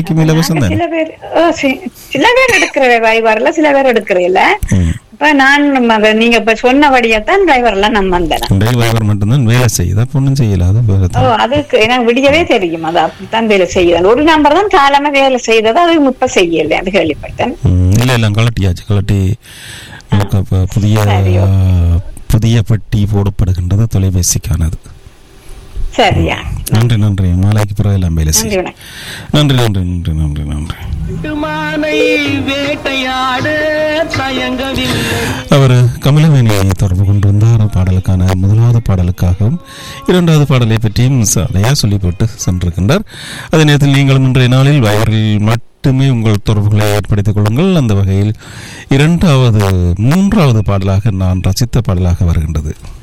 அனைத்தும் இலவசம் தானே சில பேர் ஓ, சி- சில பேர் எடுக்கிற டிரைவர்ல சில பேர் எடுக்கிறீல்ல ம். இப்ப நான் ம- நீங்க இப்ப சொன்னபடியத்தான் டிரைவர்ல நான் வந்தேன் டிரைவர் மட்டும்தான் வேலை செய்யுது அப்ப ஒன்றும் செய்யலாது வேலை ஓ தான் அதுக்கு எனக்கு விடியவே தெரியும் அது அப்படித்தான் வேலை செய்யுது ஒரு நம்பர் தான் காலமா வேலை செய்தது அது இப்ப செய்யல அது கேள்விப்பட்டேன் ம், இல்ல எல்லாம் கலட்டியாச்சு கலட்டி உங்களுக்கு அப்ப புதிய சரி, புதிய பெட்டி போடப்படுகின்றது தொலைபேசிக்கானது சரியா நன்றி நன்றி மாலைக்கு பிறகு எல்லாம் வேலை நன்றி செய்யும் வணக்கம் நன்றி நன்றி நன்றி நன்றி நன்றி மானை வேட்டையாட தயங்கவில்லை அவர் கமலவேணியை தொடர்பு கொண்டிருந்தார் பாடலுக்கான முதலாவது பாடலுக்காகவும் இரண்டாவது பாடலை பற்றியும் சாலையா சொல்லி போட்டு சென்றிருக்கின்றார் அதே நேரத்தில் நீங்களும் இன்றைய நாளில் வயரில் மட்டுமே உங்கள் தொடர்புகளை ஏற்படுத்திக் கொள்ளுங்கள் அந்த வகையில் இரண்டாவது மூன்றாவது பாடலாக நான் ரசித்த பாடலாக வருகின்றது